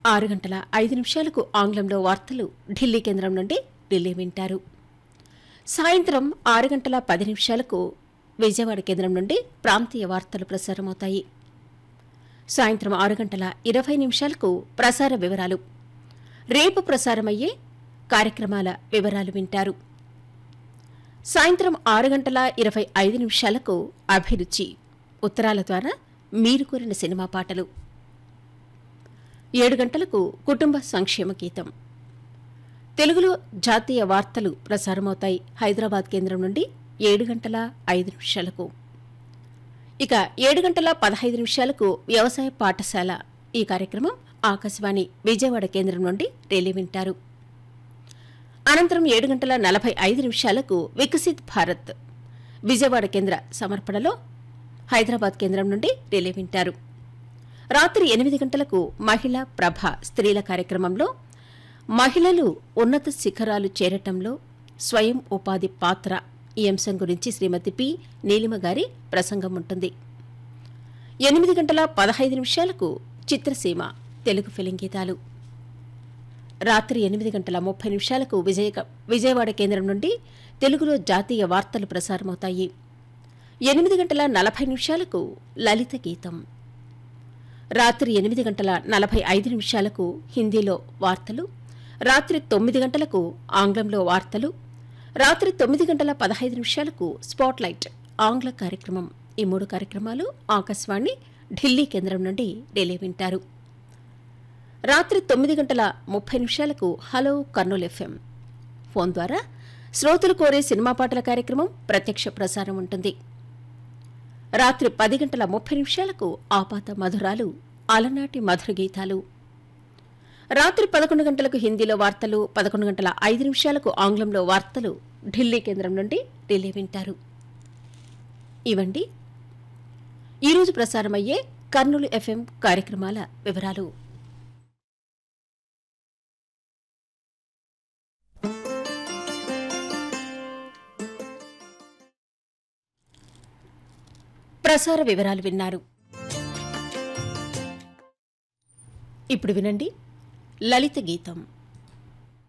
ఆరు గంటల ఐదు నిమిషాలకు ఆంగ్లంలో వార్తలు ఢిల్లీ కేంద్రం నుండి ఢిల్లీ వింటారు సాయంత్రం ఆరు గంటల పది నిమిషాలకు విజయవాడ కేంద్రం నుండి ప్రాంతీయ వార్తలు ప్రసారమవుతాయి సాయంత్రం ఆరు గంటల ఇరవై నిమిషాలకు ప్రసార వివరాలు రేపు ప్రసారమయ్యే కార్యక్రమాల వివరాలు వింటారు సాయంత్రం ఆరు గంటల ఇరవై ఐదు నిమిషాలకు అభిరుచి ఉత్తరాల ద్వారా మీరు కోరిన సినిమా పాటలు ఏడు గంటలకు కుటుంబ సంక్షేమ గీతం తెలుగులో జాతీయ వార్తలు ప్రసారమవుతాయి హైదరాబాద్ కేంద్రం నుండి ఏడు గంటల ఐదు నిమిషాలకు ఇక ఏడు గంటల పదహైదు నిమిషాలకు వ్యవసాయ పాఠశాల ఈ కార్యక్రమం ఆకాశవాణి విజయవాడ కేంద్రం నుండి రేలీ వింటారు అనంతరం ఏడు గంటల నలభై ఐదు నిమిషాలకు వికసిత్ భారత్ విజయవాడ కేంద్ర సమర్పణలో హైదరాబాద్ కేంద్రం నుండి రిలే వింటారు రాత్రి ఎనిమిది గంటలకు మహిళా ప్రభ స్త్రీల కార్యక్రమంలో మహిళలు ఉన్నత శిఖరాలు చేరటంలో స్వయం ఉపాధి పాత్ర ఈ అంశం గురించి శ్రీమతి పి నీలిమ గారి ప్రసంగం ఉంటుంది ఎనిమిది గంటల పదహైదు నిమిషాలకు చిత్రసీమ తెలుగు ఫిలిం గీతాలు రాత్రి ఎనిమిది గంటల ముప్పై నిమిషాలకు విజయ విజయవాడ కేంద్రం నుండి తెలుగులో జాతీయ వార్తలు ప్రసారమవుతాయి ఎనిమిది గంటల నలభై నిమిషాలకు లలిత గీతం రాత్రి ఎనిమిది గంటల నలభై ఐదు నిమిషాలకు హిందీలో వార్తలు రాత్రి తొమ్మిది గంటలకు ఆంగ్లంలో వార్తలు రాత్రి తొమ్మిది గంటల పదహైదు నిమిషాలకు స్పాట్లైట్ ఆంగ్ల కార్యక్రమం ఈ మూడు కార్యక్రమాలు ఆకాశవాణి ఢిల్లీ కేంద్రం నుండి ఢిల్లీ వింటారు రాత్రి తొమ్మిది గంటల ముప్పై నిమిషాలకు హలో కర్నూలు ఎఫ్ఎం ఫోన్ ద్వారా శ్రోతలు కోరే సినిమా పాటల కార్యక్రమం ప్రత్యక్ష ప్రసారం ఉంటుంది రాత్రి పది గంటల ముప్పై నిమిషాలకు ఆపాత మధురాలు అలనాటి మధుర గీతాలు రాత్రి పదకొండు గంటలకు హిందీలో వార్తలు పదకొండు గంటల ఐదు నిమిషాలకు ఆంగ్లంలో వార్తలు ఢిల్లీ కేంద్రం నుండి ఢిల్లీ వింటారు ఇవండి ఈరోజు ప్రసారమయ్యే కర్నూలు ఎఫ్ఎం కార్యక్రమాల వివరాలు ప్రసార వివరాలు విన్నారు ఇప్పుడు వినండి లలిత గీతం